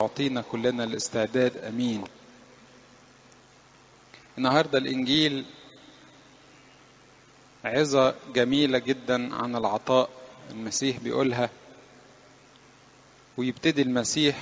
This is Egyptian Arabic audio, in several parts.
يعطينا كلنا الاستعداد امين النهارده الانجيل عظة جميلة جدا عن العطاء المسيح بيقولها ويبتدي المسيح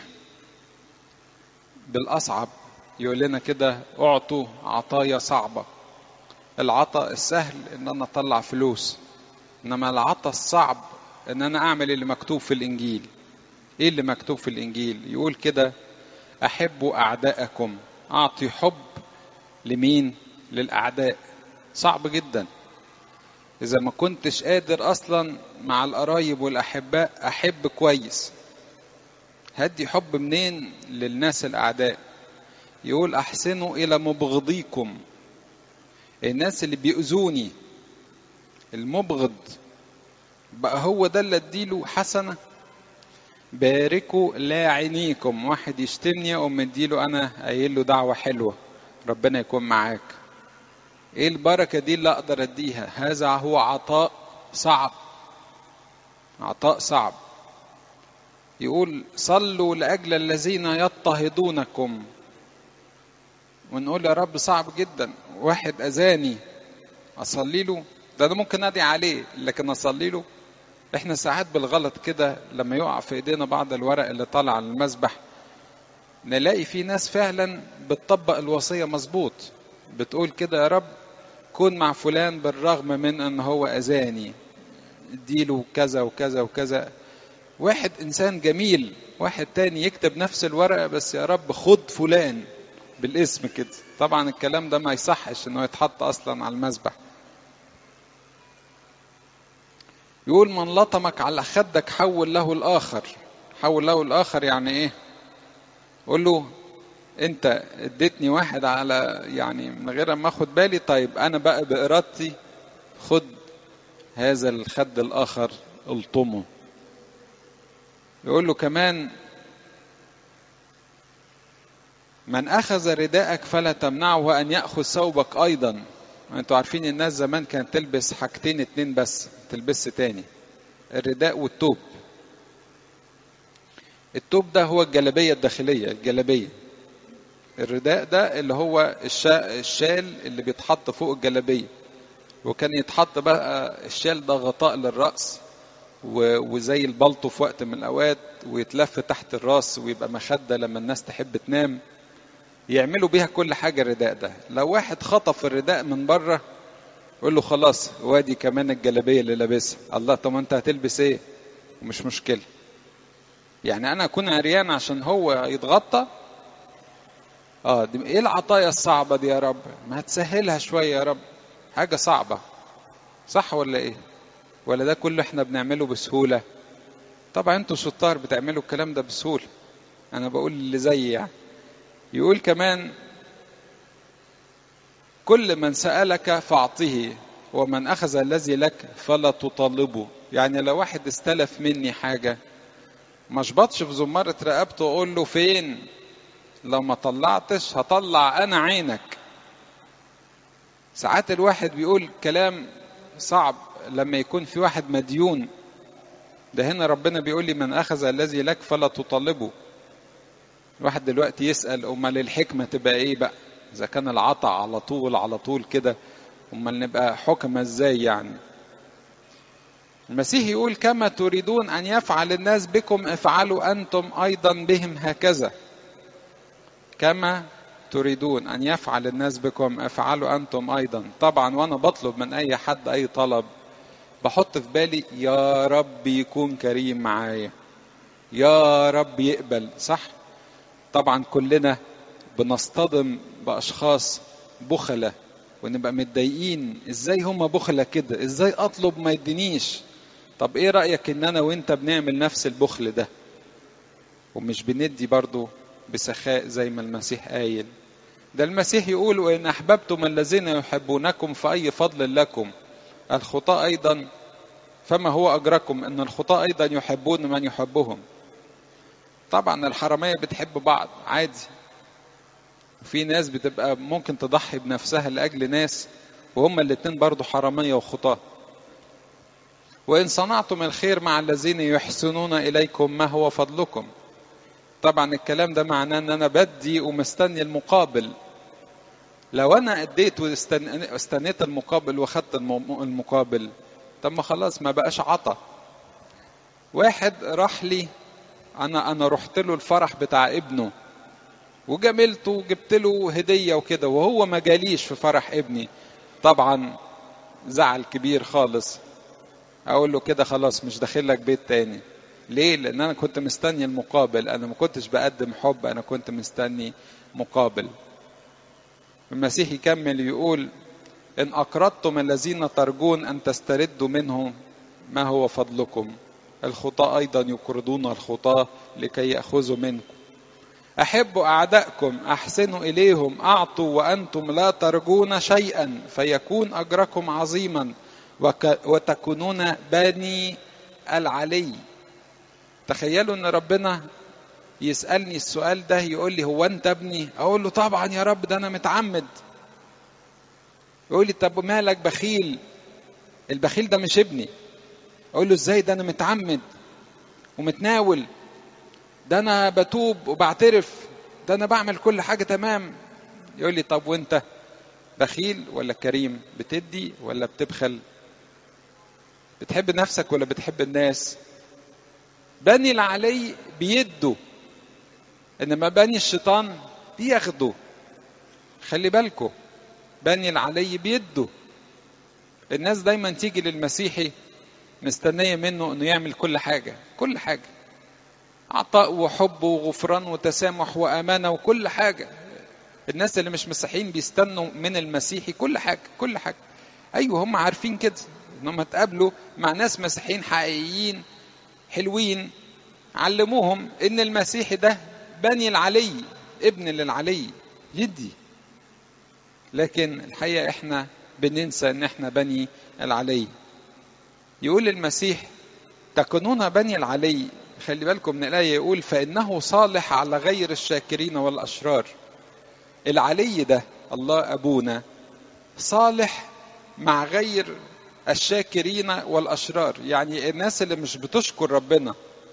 بالأصعب يقول لنا كده اعطوا عطايا صعبة العطاء السهل ان انا اطلع فلوس انما العطاء الصعب ان انا اعمل اللي مكتوب في الانجيل ايه اللي مكتوب في الانجيل يقول كده احبوا اعداءكم اعطي حب لمين للاعداء صعب جدا اذا ما كنتش قادر اصلا مع القرايب والاحباء احب كويس هدي حب منين للناس الاعداء يقول احسنوا الى مبغضيكم الناس اللي بيؤذوني المبغض بقى هو ده اللي اديله حسنه باركوا لاعنيكم واحد يشتمني اقوم مديله انا قايل له دعوه حلوه ربنا يكون معاك ايه البركه دي اللي اقدر اديها هذا هو عطاء صعب عطاء صعب يقول صلوا لاجل الذين يضطهدونكم ونقول يا رب صعب جدا واحد اذاني اصلي له ده انا ممكن ادعي عليه لكن اصلي له احنا ساعات بالغلط كده لما يقع في ايدينا بعض الورق اللي طالع على المسبح نلاقي في ناس فعلا بتطبق الوصيه مظبوط بتقول كده يا رب كن مع فلان بالرغم من ان هو اذاني اديله كذا وكذا وكذا واحد انسان جميل واحد تاني يكتب نفس الورقه بس يا رب خد فلان بالاسم كده طبعا الكلام ده ما يصحش انه يتحط اصلا على المسبح يقول من لطمك على خدك حول له الاخر حول له الاخر يعني ايه قول له انت اديتني واحد على يعني من غير ما اخد بالي طيب انا بقى بارادتي خد هذا الخد الاخر الطمه يقول له كمان من اخذ رداءك فلا تمنعه ان ياخذ ثوبك ايضا انتوا عارفين الناس زمان كانت تلبس حاجتين اتنين بس تلبس تاني الرداء والتوب التوب ده هو الجلبيه الداخليه الجلبيه الرداء ده اللي هو الشال اللي بيتحط فوق الجلبيه وكان يتحط بقى الشال ده غطاء للراس وزي البلطو في وقت من الاوقات ويتلف تحت الراس ويبقى مخده لما الناس تحب تنام يعملوا بيها كل حاجه الرداء ده لو واحد خطف الرداء من بره يقول له خلاص وادي كمان الجلابيه اللي لابسها الله طب انت هتلبس ايه مش مشكله يعني انا اكون عريان عشان هو يتغطى اه دي ايه العطايا الصعبه دي يا رب ما هتسهلها شويه يا رب حاجه صعبه صح ولا ايه ولا ده كله احنا بنعمله بسهوله طبعا انتوا شطار بتعملوا الكلام ده بسهوله انا بقول اللي زيي يعني يقول كمان كل من سألك فأعطه ومن أخذ الذي لك فلا تطالبه يعني لو واحد استلف مني حاجة ما اشبطش في زمارة رقبته وأقول له فين لو ما طلعتش هطلع أنا عينك ساعات الواحد بيقول كلام صعب لما يكون في واحد مديون ده هنا ربنا بيقول لي من أخذ الذي لك فلا تطالبه الواحد دلوقتي يسأل أمال الحكمة تبقى إيه بقى إذا كان العطا على طول على طول كده أمال نبقى حكمة إزاي يعني المسيح يقول كما تريدون أن يفعل الناس بكم افعلوا أنتم أيضا بهم هكذا كما تريدون أن يفعل الناس بكم افعلوا أنتم أيضا طبعا وأنا بطلب من أي حد أي طلب بحط في بالي يا رب يكون كريم معايا يا رب يقبل صح طبعا كلنا بنصطدم باشخاص بخلة ونبقى متضايقين ازاي هم بخلة كده ازاي اطلب ما يدينيش طب ايه رأيك ان انا وانت بنعمل نفس البخل ده ومش بندي برضو بسخاء زي ما المسيح قايل ده المسيح يقول وان احببتم الذين يحبونكم فاي فضل لكم الخطاة ايضا فما هو اجركم ان الخطاة ايضا يحبون من يحبهم طبعا الحرامية بتحب بعض عادي في ناس بتبقى ممكن تضحي بنفسها لأجل ناس وهم الاتنين برضو حرامية وخطاة وإن صنعتم الخير مع الذين يحسنون إليكم ما هو فضلكم طبعا الكلام ده معناه ان انا بدي ومستني المقابل لو انا اديت واستنيت المقابل واخدت المقابل طب ما خلاص ما بقاش عطا واحد راح لي انا انا رحت له الفرح بتاع ابنه وجملته وجبت له هديه وكده وهو ما جاليش في فرح ابني طبعا زعل كبير خالص اقول له كده خلاص مش داخل لك بيت تاني ليه لان انا كنت مستني المقابل انا ما كنتش بقدم حب انا كنت مستني مقابل المسيح يكمل يقول ان اقرضتم الذين ترجون ان تستردوا منهم ما هو فضلكم الخطاة ايضا يقرضون الخطاة لكي ياخذوا منكم احبوا اعدائكم احسنوا اليهم اعطوا وانتم لا ترجون شيئا فيكون اجركم عظيما وتكونون بني العلي تخيلوا ان ربنا يسالني السؤال ده يقول لي هو انت ابني اقول له طبعا يا رب ده انا متعمد يقول لي طب مالك بخيل البخيل ده مش ابني اقول له ازاي ده انا متعمد ومتناول ده انا بتوب وبعترف ده انا بعمل كل حاجه تمام يقول لي طب وانت بخيل ولا كريم بتدي ولا بتبخل بتحب نفسك ولا بتحب الناس بني العلي بيدوا انما بني الشيطان بياخدوا خلي بالكم بني العلي بيدوا الناس دايما تيجي للمسيحي مستنيه منه انه يعمل كل حاجه كل حاجه عطاء وحب وغفران وتسامح وامانه وكل حاجه الناس اللي مش مسيحيين بيستنوا من المسيحي كل حاجه كل حاجه ايوه هم عارفين كده انهم اتقابلوا مع ناس مسيحيين حقيقيين حلوين علموهم ان المسيحي ده بني العلي ابن للعلي يدي لكن الحقيقه احنا بننسى ان احنا بني العلي يقول المسيح تكونون بني العلي خلي بالكم من الآية يقول فإنه صالح على غير الشاكرين والأشرار العلي ده الله أبونا صالح مع غير الشاكرين والأشرار يعني الناس اللي مش بتشكر ربنا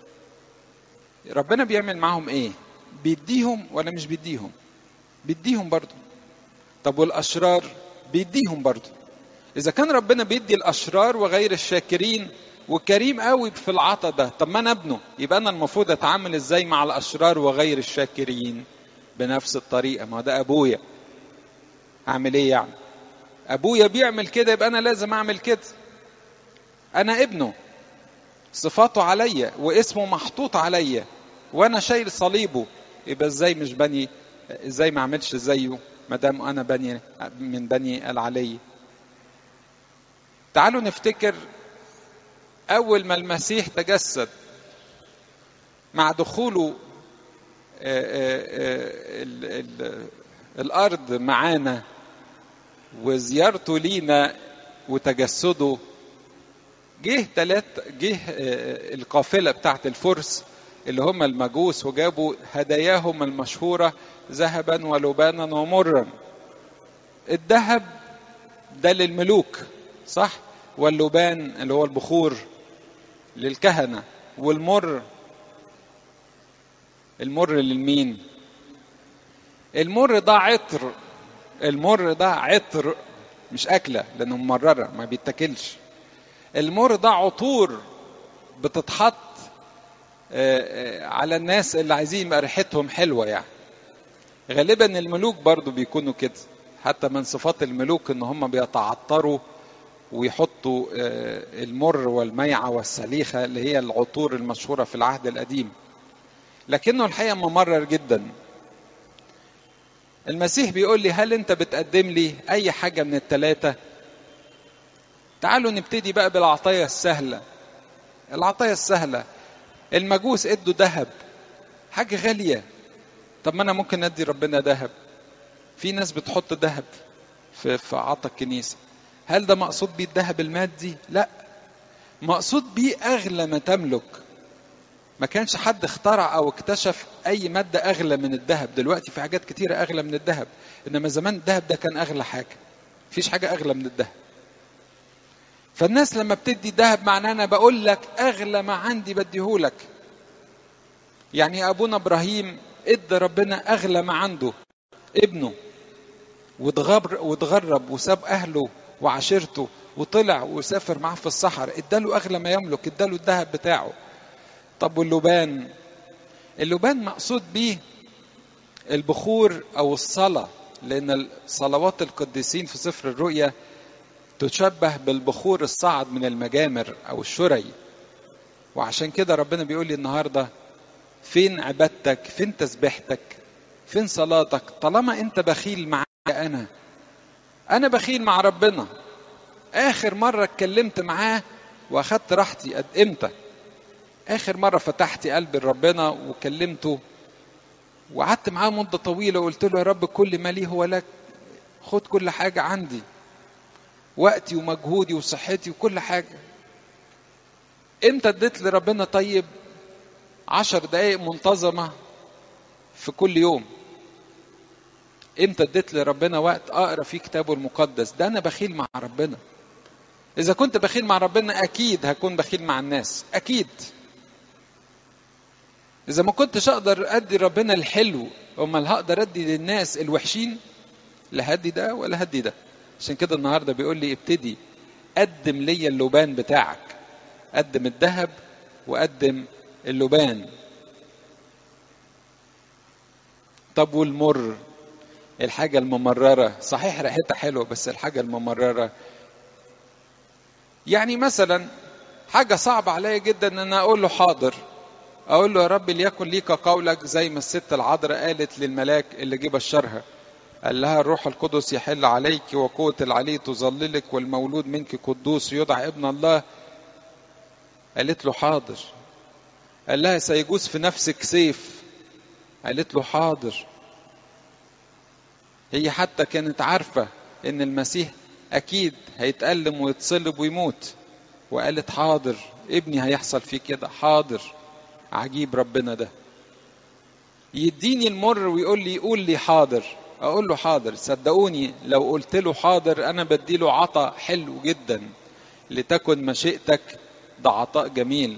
ربنا بيعمل معاهم ايه بيديهم ولا مش بيديهم بيديهم برضو طب والأشرار بيديهم برضو إذا كان ربنا بيدي الأشرار وغير الشاكرين وكريم قوي في العطا ده طب ما انا ابنه يبقى انا المفروض اتعامل ازاي مع الاشرار وغير الشاكرين بنفس الطريقه ما ده ابويا اعمل ايه يعني ابويا بيعمل كده يبقى انا لازم اعمل كده انا ابنه صفاته عليا واسمه محطوط عليا وانا شايل صليبه يبقى ازاي مش بني ازاي ما اعملش زيه ما دام انا بني من بني العلي تعالوا نفتكر أول ما المسيح تجسد مع دخوله ال ال الأرض معانا وزيارته لينا وتجسده جه تلات جه القافلة بتاعت الفرس اللي هم المجوس وجابوا هداياهم المشهورة ذهبا ولبانا ومرا الذهب ده للملوك صح واللبان اللي هو البخور للكهنة والمر المر للمين المر ده عطر المر ده عطر مش أكلة لأنه ممررة ما بيتاكلش المر ده عطور بتتحط على الناس اللي عايزين يبقى ريحتهم حلوة يعني غالبا الملوك برضو بيكونوا كده حتى من صفات الملوك ان هم بيتعطروا ويحطوا المر والميعة والسليخة اللي هي العطور المشهورة في العهد القديم لكنه الحقيقة ممرر جدا المسيح بيقول لي هل انت بتقدم لي اي حاجة من التلاتة تعالوا نبتدي بقى بالعطايا السهلة العطايا السهلة المجوس ادوا ذهب حاجة غالية طب ما انا ممكن ادي ربنا ذهب في ناس بتحط ذهب في في عطا الكنيسه هل ده مقصود بيه الذهب المادي؟ لا مقصود بيه أغلى ما تملك ما كانش حد اخترع أو اكتشف أي مادة أغلى من الذهب دلوقتي في حاجات كتيرة أغلى من الذهب إنما زمان الذهب ده كان أغلى حاجة مفيش حاجة أغلى من الذهب فالناس لما بتدي ذهب معناه أنا بقول لك أغلى ما عندي بديهولك يعني ابونا ابراهيم ادى ربنا اغلى ما عنده ابنه واتغرب واتغرب وساب اهله وعشيرته وطلع وسافر معاه في الصحراء اداله اغلى ما يملك اداله الذهب بتاعه طب واللبان اللبان مقصود بيه البخور او الصلاه لان صلوات القديسين في سفر الرؤيا تشبه بالبخور الصعد من المجامر او الشري وعشان كده ربنا بيقول لي النهارده فين عبادتك فين تسبيحتك فين صلاتك طالما انت بخيل معايا انا انا بخيل مع ربنا اخر مره اتكلمت معاه واخدت راحتي قد امتى اخر مره فتحت قلبي لربنا وكلمته وقعدت معاه مده طويله وقلت له يا رب كل ما لي هو لك خد كل حاجه عندي وقتي ومجهودي وصحتي وكل حاجه امتى اديت لربنا طيب عشر دقايق منتظمه في كل يوم امتى اديت لربنا وقت اقرا فيه كتابه المقدس ده انا بخيل مع ربنا اذا كنت بخيل مع ربنا اكيد هكون بخيل مع الناس اكيد اذا ما كنتش اقدر ادي ربنا الحلو امال هقدر ادي للناس الوحشين لا هدي ده ولا هدي ده عشان كده النهارده بيقول لي ابتدي قدم لي اللبان بتاعك قدم الذهب وقدم اللبان طب والمر الحاجة الممررة صحيح ريحتها حلوة بس الحاجة الممررة يعني مثلا حاجة صعبة عليا جدا ان انا اقول له حاضر اقول له يا رب ليكن ليك قولك زي ما الست العذراء قالت للملاك اللي جه بشرها قال لها الروح القدس يحل عليك وقوة العلي تظللك والمولود منك قدوس يدعى ابن الله قالت له حاضر قال لها سيجوز في نفسك سيف قالت له حاضر هي حتى كانت عارفة ان المسيح اكيد هيتألم ويتصلب ويموت وقالت حاضر ابني هيحصل فيه كده حاضر عجيب ربنا ده يديني المر ويقول لي قول لي حاضر اقول له حاضر صدقوني لو قلت له حاضر انا بديله عطاء حلو جدا لتكن مشيئتك ده عطاء جميل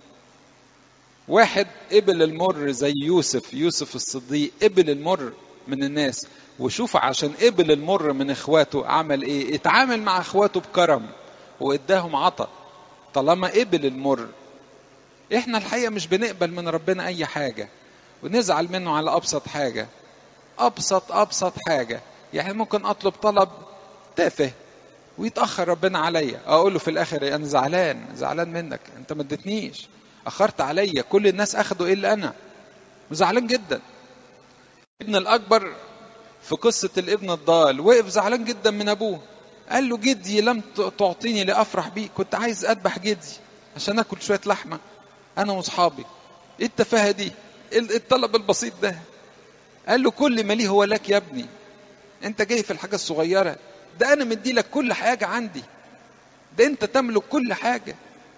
واحد قبل المر زي يوسف يوسف الصديق قبل المر من الناس وشوف عشان قبل المر من اخواته عمل ايه اتعامل مع اخواته بكرم واداهم عطا طالما قبل المر احنا الحقيقه مش بنقبل من ربنا اي حاجه ونزعل منه على ابسط حاجه ابسط ابسط حاجه يعني ممكن اطلب طلب تافه ويتاخر ربنا عليا اقول له في الاخر انا زعلان زعلان منك انت ما اديتنيش اخرت عليا كل الناس اخدوا الا انا وزعلان جدا ابن الاكبر في قصه الابن الضال وقف زعلان جدا من ابوه قال له جدي لم تعطيني لافرح بيه كنت عايز اذبح جدي عشان اكل شويه لحمه انا واصحابي ايه التفاهه دي ايه الطلب البسيط ده قال له كل ما لي هو لك يا ابني انت جاي في الحاجه الصغيره ده انا مدي لك كل حاجه عندي ده انت تملك كل حاجه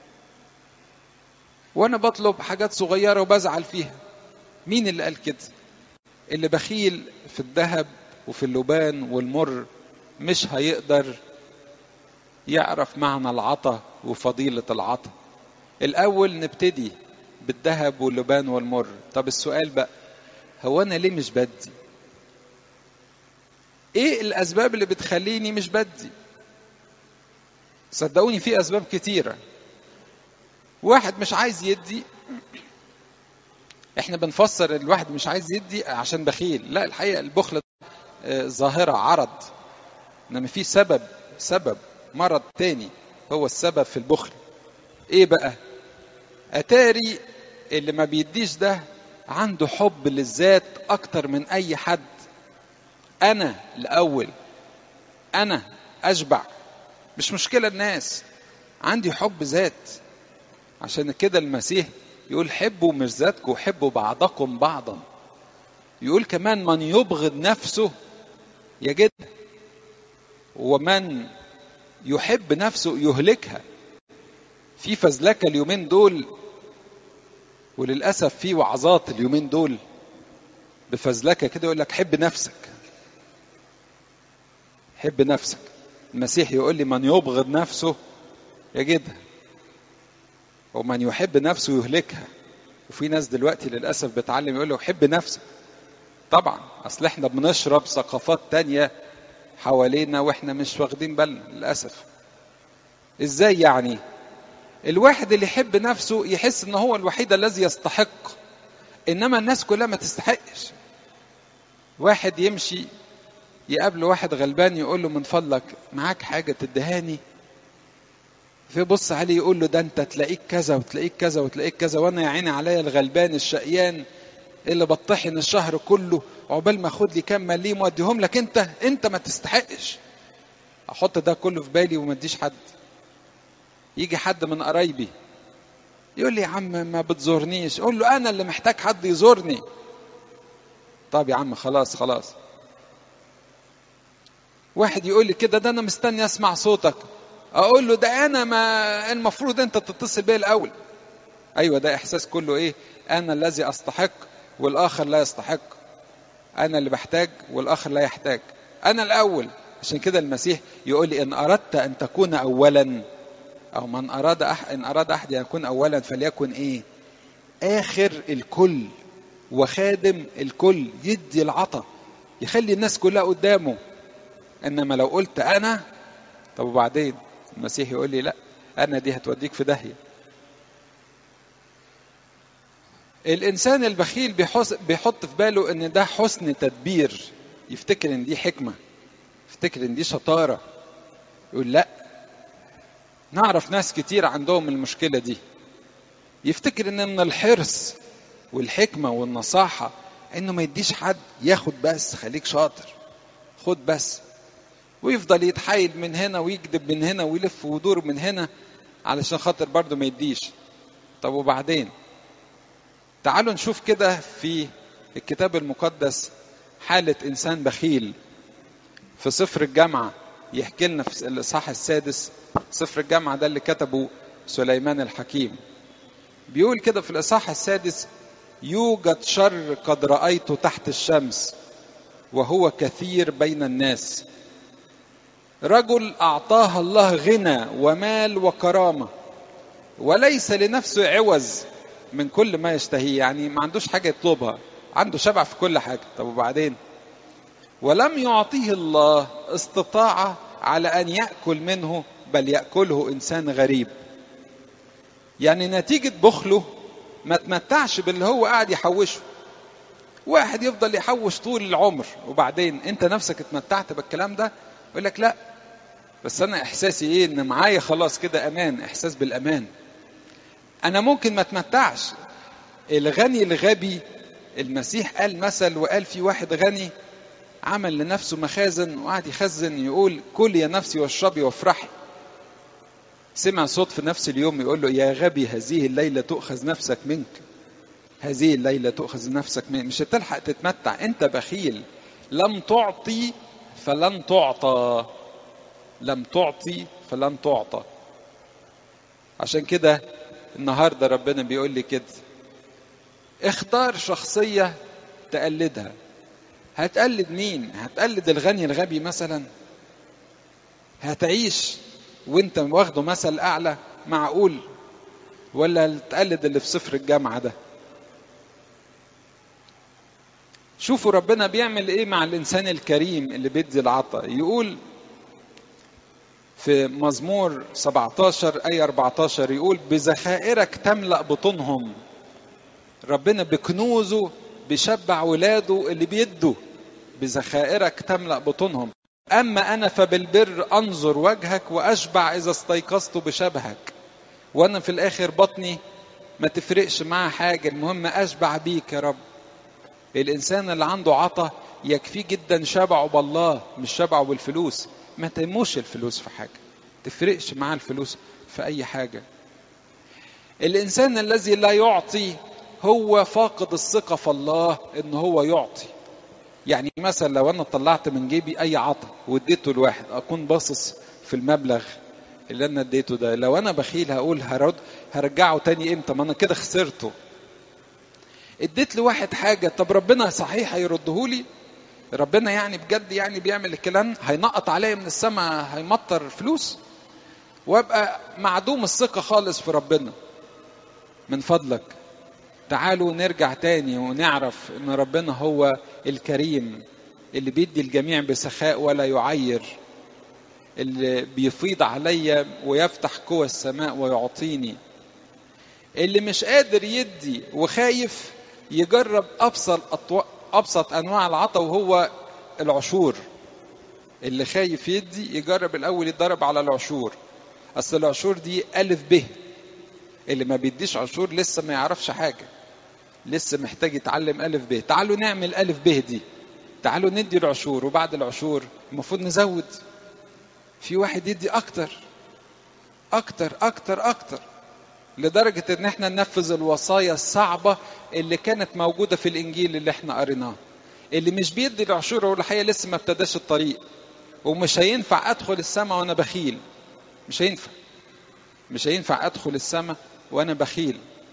وانا بطلب حاجات صغيره وبزعل فيها مين اللي قال كده اللي بخيل في الذهب وفي اللبان والمر مش هيقدر يعرف معنى العطا وفضيله العطا الاول نبتدي بالذهب واللبان والمر طب السؤال بقى هو انا ليه مش بدي ايه الاسباب اللي بتخليني مش بدي صدقوني في اسباب كتيره واحد مش عايز يدي احنا بنفسر الواحد مش عايز يدي عشان بخيل لا الحقيقه البخل ظاهره عرض انما في سبب سبب مرض تاني هو السبب في البخل ايه بقى اتاري اللي ما بيديش ده عنده حب للذات اكتر من اي حد انا الاول انا اشبع مش مشكله الناس عندي حب ذات عشان كده المسيح يقول حبوا مش ذاتكم حبوا بعضكم بعضا يقول كمان من يبغض نفسه يجد ومن يحب نفسه يهلكها في فزلكه اليومين دول وللاسف في وعظات اليومين دول بفزلكه كده يقول لك حب نفسك حب نفسك المسيح يقول لي من يبغض نفسه يجدها ومن يحب نفسه يهلكها وفي ناس دلوقتي للاسف بتعلم يقول له حب نفسك طبعا اصل احنا بنشرب ثقافات تانية حوالينا واحنا مش واخدين بالنا للاسف ازاي يعني الواحد اللي يحب نفسه يحس ان هو الوحيد الذي يستحق انما الناس كلها ما تستحقش واحد يمشي يقابل واحد غلبان يقول له من فضلك معاك حاجه تدهاني فيبص عليه يقول له ده انت تلاقيك كذا وتلاقيك كذا وتلاقيك كذا وانا يا عيني عليا الغلبان الشقيان اللي بطحن الشهر كله عقبال ما اخد لي كام مليم واديهم لك انت انت ما تستحقش احط ده كله في بالي وما اديش حد يجي حد من قرايبي يقول لي يا عم ما بتزورنيش اقول له انا اللي محتاج حد يزورني طب يا عم خلاص خلاص واحد يقول لي كده ده انا مستني اسمع صوتك اقول له ده انا ما المفروض انت تتصل بيا الاول ايوه ده احساس كله ايه انا الذي استحق والاخر لا يستحق انا اللي بحتاج والاخر لا يحتاج انا الاول عشان كده المسيح يقول لي ان اردت ان تكون اولا او من اراد أح... ان اراد احد ان يكون اولا فليكن ايه اخر الكل وخادم الكل يدي العطا يخلي الناس كلها قدامه انما لو قلت انا طب وبعدين المسيح يقول لي لا انا دي هتوديك في داهيه الانسان البخيل بيحس بيحط في باله ان ده حسن تدبير يفتكر ان دي حكمه يفتكر ان دي شطاره يقول لا نعرف ناس كتير عندهم المشكله دي يفتكر ان من الحرص والحكمه والنصاحه انه ما يديش حد ياخد بس خليك شاطر خد بس ويفضل يتحايل من هنا ويكذب من هنا ويلف ويدور من هنا علشان خاطر برضه ما يديش طب وبعدين تعالوا نشوف كده في الكتاب المقدس حالة إنسان بخيل في سفر الجامعة يحكي لنا في الإصحاح السادس سفر الجامعة ده اللي كتبه سليمان الحكيم بيقول كده في الإصحاح السادس يوجد شر قد رأيته تحت الشمس وهو كثير بين الناس رجل أعطاه الله غنى ومال وكرامة وليس لنفسه عوز من كل ما يشتهيه يعني ما عندوش حاجة يطلبها عنده شبع في كل حاجة طب وبعدين ولم يعطيه الله استطاعة على أن يأكل منه بل يأكله إنسان غريب يعني نتيجة بخله ما تمتعش باللي هو قاعد يحوشه واحد يفضل يحوش طول العمر وبعدين انت نفسك اتمتعت بالكلام ده يقول لك لا بس انا احساسي ايه ان معايا خلاص كده امان احساس بالامان انا ممكن ما اتمتعش الغني الغبي المسيح قال مثل وقال في واحد غني عمل لنفسه مخازن وقعد يخزن يقول كل يا نفسي واشربي وافرحي سمع صوت في نفس اليوم يقول له يا غبي هذه الليلة تؤخذ نفسك منك هذه الليلة تؤخذ نفسك منك مش هتلحق تتمتع انت بخيل لم تعطي فلن تعطى لم تعطي فلن تعطى عشان كده النهارده ربنا بيقول لي كده اختار شخصية تقلدها هتقلد مين هتقلد الغني الغبي مثلا هتعيش وانت واخده مثل اعلى معقول ولا تقلد اللي في سفر الجامعة ده شوفوا ربنا بيعمل ايه مع الانسان الكريم اللي بيدي العطا يقول في مزمور 17 اي 14 يقول بذخائرك تملا بطونهم ربنا بكنوزه بيشبع ولاده اللي بيدوا بذخائرك تملا بطونهم اما انا فبالبر انظر وجهك واشبع اذا استيقظت بشبهك وانا في الاخر بطني ما تفرقش معاه حاجه المهم اشبع بيك يا رب الانسان اللي عنده عطا يكفيه جدا شبعه بالله مش شبعه بالفلوس ما تهموش الفلوس في حاجه تفرقش معاه الفلوس في اي حاجه الانسان الذي لا يعطي هو فاقد الثقه في الله ان هو يعطي يعني مثلا لو انا طلعت من جيبي اي عطا واديته لواحد اكون باصص في المبلغ اللي انا اديته ده لو انا بخيل هقول هرد هرجعه تاني امتى ما انا كده خسرته اديت لواحد حاجه طب ربنا صحيح هيردهولي ربنا يعني بجد يعني بيعمل الكلام هينقط عليا من السماء هيمطر فلوس وابقى معدوم الثقه خالص في ربنا من فضلك تعالوا نرجع تاني ونعرف ان ربنا هو الكريم اللي بيدي الجميع بسخاء ولا يعير اللي بيفيض عليا ويفتح قوى السماء ويعطيني اللي مش قادر يدي وخايف يجرب ابسط أطو... ابسط انواع العطا وهو العشور اللي خايف يدي يجرب الاول يتدرب على العشور اصل العشور دي الف ب اللي ما بيديش عشور لسه ما يعرفش حاجه لسه محتاج يتعلم الف ب تعالوا نعمل الف ب دي تعالوا ندي العشور وبعد العشور المفروض نزود في واحد يدي اكتر اكتر اكتر اكتر لدرجة ان احنا ننفذ الوصايا الصعبة اللي كانت موجودة في الانجيل اللي احنا قريناه اللي مش بيدي العشور هو الحقيقة لسه ما ابتداش الطريق ومش هينفع ادخل السماء وانا بخيل مش هينفع مش هينفع ادخل السماء وانا بخيل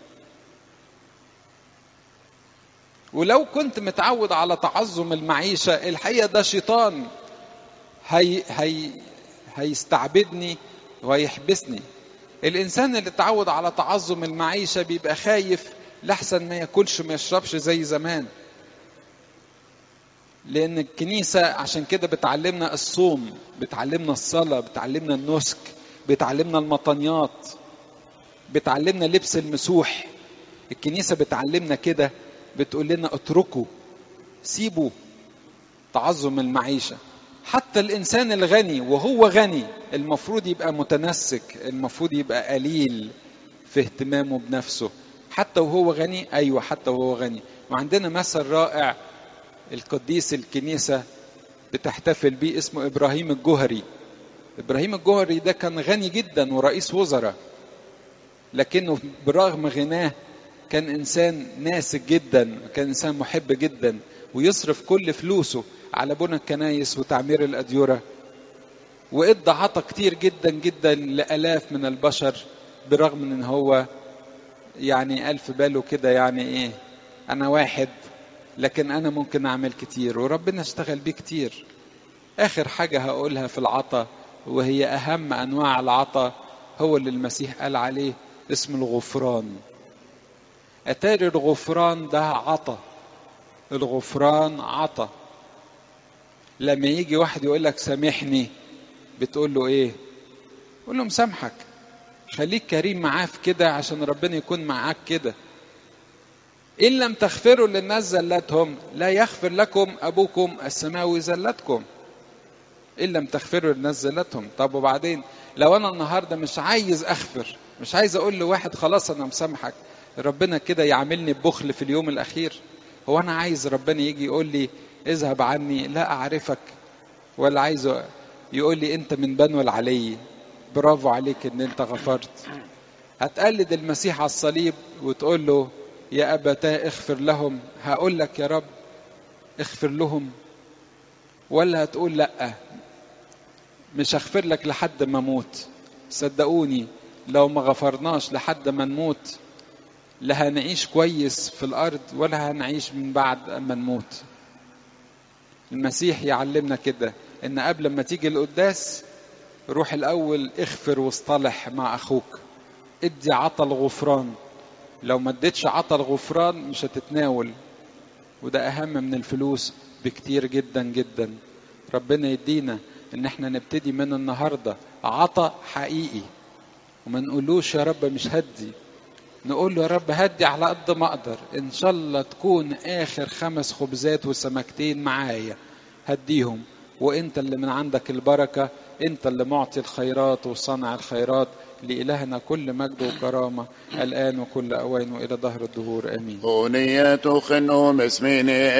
ولو كنت متعود على تعظم المعيشة الحقيقة ده شيطان هي هي هيستعبدني وهيحبسني الإنسان اللي اتعود على تعظم المعيشة بيبقى خايف لحسن ما ياكلش ما يشربش زي زمان لأن الكنيسة عشان كده بتعلمنا الصوم بتعلمنا الصلاة بتعلمنا النسك بتعلمنا المطنيات بتعلمنا لبس المسوح الكنيسة بتعلمنا كده بتقول لنا اتركوا سيبوا تعظم المعيشة حتى الإنسان الغني وهو غني المفروض يبقى متنسك المفروض يبقى قليل في اهتمامه بنفسه حتى وهو غني أيوة حتى وهو غني وعندنا مثل رائع القديس الكنيسة بتحتفل بيه اسمه إبراهيم الجهري إبراهيم الجهري ده كان غني جدا ورئيس وزراء لكنه برغم غناه كان إنسان ناسك جدا كان إنسان محب جدا ويصرف كل فلوسه على بنى الكنايس وتعمير الأديرة وإدى عطى كتير جدا جدا لآلاف من البشر برغم من هو يعني ألف باله كده يعني إيه أنا واحد لكن أنا ممكن أعمل كتير وربنا اشتغل بيه كتير آخر حاجة هقولها في العطا وهي أهم أنواع العطا هو اللي المسيح قال عليه اسم الغفران أتاري الغفران ده عطا الغفران عطا لما يجي واحد يقول لك سامحني بتقول له ايه قول له مسامحك خليك كريم معاه في كده عشان ربنا يكون معاك كده إن لم تغفروا للناس زلتهم لا يغفر لكم أبوكم السماوي زلتكم إن لم تغفروا للناس زلتهم طب وبعدين لو أنا النهاردة مش عايز أغفر مش عايز أقول لواحد خلاص أنا مسامحك ربنا كده يعاملني ببخل في اليوم الأخير هو أنا عايز ربنا يجي يقول لي اذهب عني لا أعرفك ولا عايز يقول لي أنت من بنو العلي برافو عليك إن أنت غفرت هتقلد المسيح على الصليب وتقول له يا أبتاه اغفر لهم هقول لك يا رب اغفر لهم ولا هتقول لأ مش هغفر لك لحد ما اموت صدقوني لو ما غفرناش لحد ما نموت لا هنعيش كويس في الارض ولا هنعيش من بعد اما نموت المسيح يعلمنا كده ان قبل ما تيجي القداس روح الاول اغفر واصطلح مع اخوك ادي عطا الغفران لو ما اديتش عطا الغفران مش هتتناول وده اهم من الفلوس بكتير جدا جدا ربنا يدينا ان احنا نبتدي من النهارده عطا حقيقي وما نقولوش يا رب مش هدي نقول له يا رب هدي على قد ما اقدر ان شاء الله تكون اخر خمس خبزات وسمكتين معايا هديهم وانت اللي من عندك البركه انت اللي معطي الخيرات وصانع الخيرات لإلهنا كل مجد وكرامة الآن وكل أوان وإلى ظهر الدهور آمين أغنية خنوم اسمين